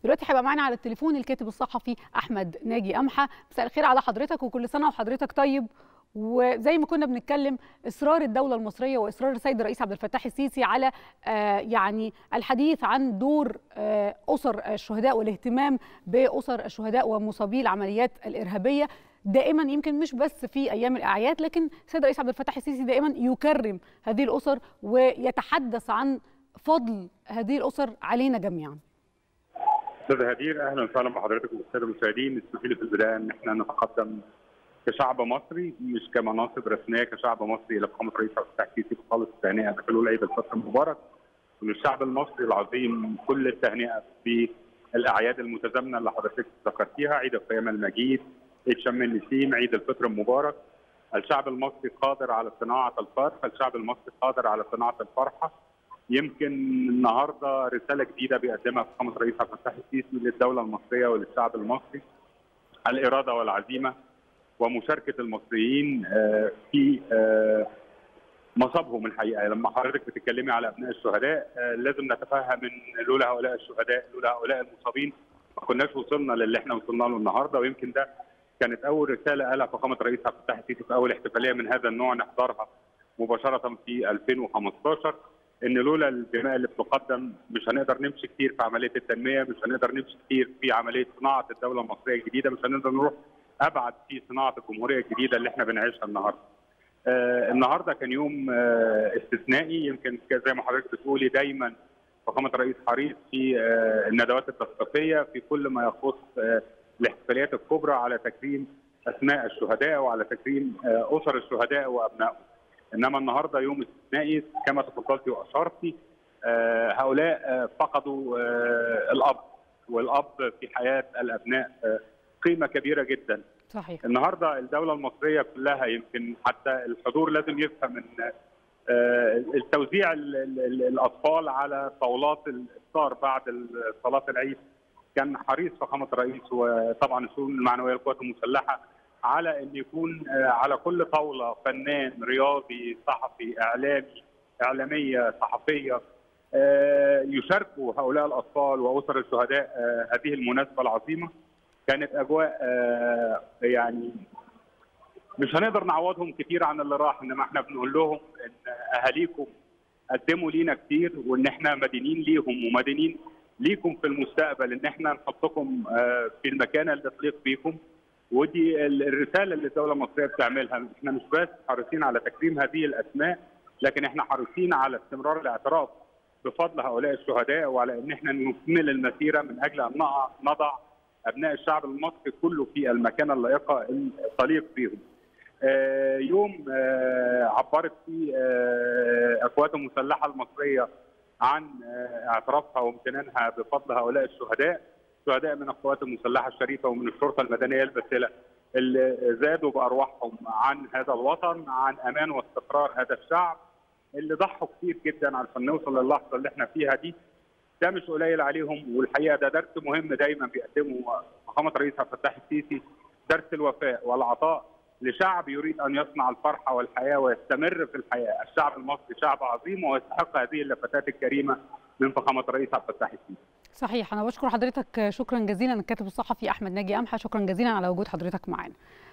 دلوقتي هيبقى معانا على التليفون الكاتب الصحفي احمد ناجي امحى مساء الخير على حضرتك وكل سنه وحضرتك طيب وزي ما كنا بنتكلم اصرار الدوله المصريه واصرار السيد الرئيس عبد الفتاح السيسي على آه يعني الحديث عن دور آه اسر الشهداء والاهتمام باسر الشهداء ومصابي العمليات الارهابيه دائما يمكن مش بس في ايام الاعياد لكن السيد الرئيس عبد الفتاح السيسي دائما يكرم هذه الاسر ويتحدث عن فضل هذه الاسر علينا جميعا. استاذ هدير اهلا وسهلا بحضرتك والساده المشاهدين اسمحوا لي في البدايه ان احنا نتقدم كشعب مصري مش كمناصب رسميه كشعب مصري الى فخامه الرئيس عبد الفتاح السيسي بخالص التهنئه بحلول عيد الفطر المبارك وللشعب المصري العظيم كل التهنئه في الاعياد المتزامنه اللي حضرتك ذكرتيها عيد القيامه المجيد عيد شم النسيم عيد الفطر المبارك الشعب المصري قادر على صناعه الفرح الشعب المصري قادر على صناعه الفرحه يمكن النهارده رساله جديده بيقدمها فخامه الرئيس عبد الفتاح السيسي للدوله المصريه وللشعب المصري الاراده والعزيمه ومشاركه المصريين في مصابهم الحقيقه لما حضرتك بتتكلمي على ابناء الشهداء لازم نتفهم ان لولا هؤلاء الشهداء لولا هؤلاء المصابين ما كناش وصلنا للي احنا وصلنا له النهارده ويمكن ده كانت اول رساله قالها فخامه الرئيس عبد الفتاح السيسي في اول احتفاليه من هذا النوع نحضرها مباشره في 2015 ان لولا الدماء اللي بتقدم مش هنقدر نمشي كتير في عمليه التنميه، مش هنقدر نمشي كتير في عمليه صناعه الدوله المصريه الجديده، مش هنقدر نروح ابعد في صناعه الجمهوريه الجديده اللي احنا بنعيشها النهارده. آه النهارده كان يوم آه استثنائي يمكن زي ما حضرتك بتقولي دايما فخامه الرئيس حريص في آه الندوات التثقيفيه في كل ما يخص آه الاحتفاليات الكبرى على تكريم اسماء الشهداء وعلى تكريم آه اسر الشهداء وابنائهم. انما النهارده يوم استثنائي كما تفضلتي واشرتي آه هؤلاء آه فقدوا آه الاب والاب في حياه الابناء قيمه كبيره جدا صحيح النهارده الدوله المصريه كلها يمكن حتى الحضور لازم يفهم ان التوزيع الاطفال على طاولات الافطار بعد صلاه العيد كان حريص فخامه الرئيس وطبعا الشؤون المعنويه للقوات المسلحه على ان يكون على كل طاوله فنان رياضي صحفي اعلامي اعلاميه صحفيه يشاركوا هؤلاء الاطفال واسر الشهداء هذه المناسبه العظيمه كانت اجواء يعني مش هنقدر نعوضهم كتير عن اللي راح انما احنا بنقول لهم ان اهاليكم قدموا لينا كتير وان احنا مدينين ليهم ومدينين ليكم في المستقبل ان احنا نحطكم في المكانه اللي تليق بيكم ودي الرساله اللي الدوله المصريه بتعملها احنا مش بس حريصين على تكريم هذه الاسماء لكن احنا حريصين على استمرار الاعتراف بفضل هؤلاء الشهداء وعلى ان احنا نكمل المسيره من اجل ان نضع ابناء الشعب المصري كله في المكانه اللائقه التليق بهم. آه يوم آه عبرت فيه آه القوات المسلحه المصريه عن اعترافها وامتنانها بفضل هؤلاء الشهداء شهداء من القوات المسلحه الشريفه ومن الشرطه المدنيه الباسله اللي زادوا بارواحهم عن هذا الوطن عن امان واستقرار هذا الشعب اللي ضحوا كتير جدا عشان نوصل للحظه اللي احنا فيها دي ده مش قليل عليهم والحقيقه ده درس مهم دايما بيقدمه فخامه الرئيس عبد الفتاح السيسي درس الوفاء والعطاء لشعب يريد ان يصنع الفرحه والحياه ويستمر في الحياه، الشعب المصري شعب عظيم ويستحق هذه اللفتات الكريمه من فخامه الرئيس عبد الفتاح السيسي. صحيح انا بشكر حضرتك شكرا جزيلا الكاتب الصحفي احمد ناجي امحى شكرا جزيلا على وجود حضرتك معانا